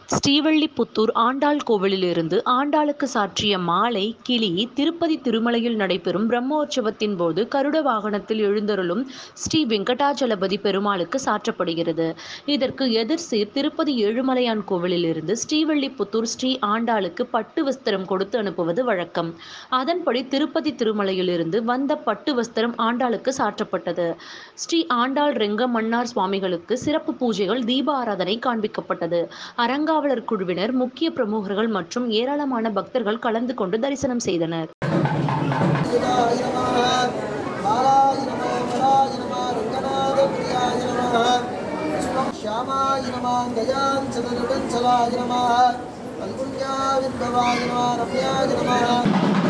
ஸ்ரீவில்லிபுத்தூர் ஆண்டாள் கோவிலிலிருந்து ஆண்டாளுக்கு சாற்றிய மாலை கிளி திருப்பதி திருமலையில் நடைபெறும் பிரம்மோற்சவத்தின் போது கருட வாகனத்தில் எழுந்தருளும் ஸ்ரீ வெங்கடாஜலபதி பெருமாளுக்கு சாற்றப்படுகிறது இதற்கு எதிர்சீர் திருப்பதி ஏழுமலையான் கோவிலிலிருந்து ஸ்ரீவில்லிபுத்தூர் ஸ்ரீ ஆண்டாளுக்கு பட்டு வஸ்திரம் கொடுத்து அனுப்புவது வழக்கம் அதன்படி திருப்பதி திருமலையிலிருந்து வந்த பட்டு வஸ்திரம் ஆண்டாளுக்கு சாற்றப்பட்டது ஸ்ரீ ஆண்டாள் ரெங்க மன்னார் சுவாமிகளுக்கு சிறப்பு பூஜைகள் தீப ஆராதனை காண்பிக்கப்பட்டது அறங்காவலர் குழுவினர் முக்கிய பிரமுகர்கள் மற்றும் ஏராளமான பக்தர்கள் கலந்து கொண்டு தரிசனம் செய்தனர் ாய நம பாலாய நம வராய நம ரங்கநாத பிரியாய நம விஷ்ணம் ஷியாமாய நம கயான் சதனுடன் சலாய நம பல்குண்யா வித்பவாய நம ரம்யாய நம